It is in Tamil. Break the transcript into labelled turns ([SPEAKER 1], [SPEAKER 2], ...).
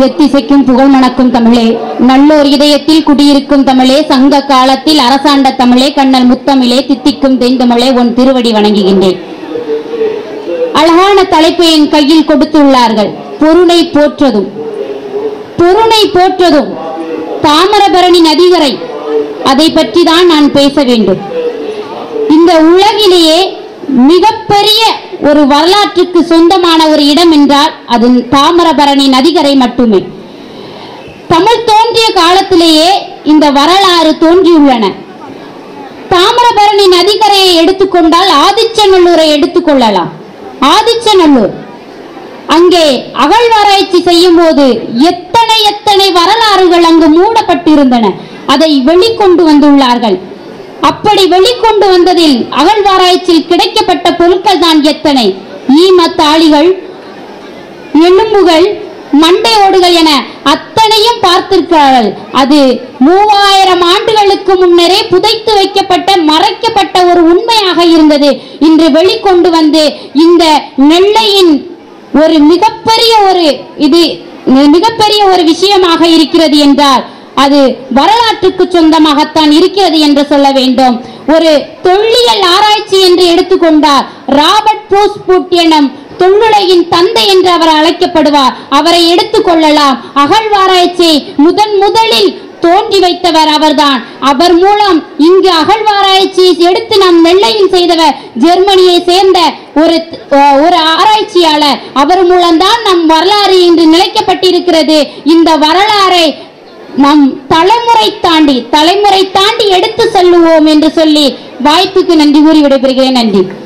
[SPEAKER 1] எத்திசைக்கும் புகழ் மணக்கும் தமிழே நல்லோர் இதயத்தில் குடியிருக்கும் தமிழே சங்க காலத்தில் அரசாண்ட தமிழே கண்ணல் முத்தமிழே தித்திக்கும் தென்தமிழே உன் திருவடி வணங்குகின்றேன் அழகான தலைப்பை என் கையில் கொடுத்துள்ளார்கள் பொருளை போற்றதும் பொருளை போற்றதும் தாமிரபரணி நதிகரை அதை பற்றி தான் நான் பேச வேண்டும் இந்த உலகிலேயே மிகப்பெரிய ஒரு வரலாற்றுக்கு சொந்தமான ஒரு இடம் என்றால் அது தாமிரபரணி நதிகரை மட்டுமே தமிழ் தோன்றிய காலத்திலேயே இந்த வரலாறு தோன்றியுள்ளன தாமிரபரணி நதிக்கரையை எடுத்துக்கொண்டால் ஆதிச்சநல்லூரை எடுத்துக்கொள்ளலாம் ஆதிச்சநல்லூர் அங்கே அகழ்வாராய்ச்சி செய்யும் போது எத்தனை எத்தனை வரலாறுகள் அங்கு மூடப்பட்டிருந்தன அதை வெளிக்கொண்டு வந்துள்ளார்கள் அப்படி வெளிக்கொண்டு வந்ததில் அகழ்வாராய்ச்சியில் கிடைக்கப்பட்ட பொருட்கள் தான் எத்தனை ஈமத்தாளிகள் எலும்புகள் மண்டை ஓடுகள் என அத்தனையும் பார்த்திருக்கிறார்கள் அது மூவாயிரம் ஆண்டுகளுக்கு முன்னரே புதைத்து வைக்கப்பட்ட மறைக்கப்பட்ட ஒரு உண்மையாக இருந்தது இன்று வெளிக்கொண்டு வந்து இந்த நெல்லையின் ஒரு மிகப்பெரிய ஒரு இது மிகப்பெரிய ஒரு விஷயமாக இருக்கிறது என்றால் அது வரலாற்றுக்கு சொந்தமாகத்தான் இருக்கிறது என்று சொல்ல வேண்டும் ஒரு தொல்லியல் ஆராய்ச்சி என்று எடுத்துக்கொண்டார் ராபர்ட் ப்ரூஸ்புட் எனும் தொல்லுலகின் தந்தை என்று அவர் அழைக்கப்படுவார் அவரை எடுத்துக்கொள்ளலாம் அகழ்வாராய்ச்சியை முதன் முதலில் தோன்றி வைத்தவர் அவர்தான் அவர் மூலம் இங்கு அகழ்வாராய்ச்சி எடுத்து நாம் நெல்லையில் செய்தவர் ஜெர்மனியை சேர்ந்த ஒரு அஹ், ஒரு ஆராய்ச்சியாளர் அவர் மூலம்தான் நம் வரலாறு இன்று நிலைக்கப்பட்டிருக்கிறது இந்த வரலாறை நம் தலைமுறை தாண்டி தலைமுறை தாண்டி எடுத்து செல்லுவோம் என்று சொல்லி வாய்ப்புக்கு நன்றி கூறி விடைபெறுகிறேன் நன்றி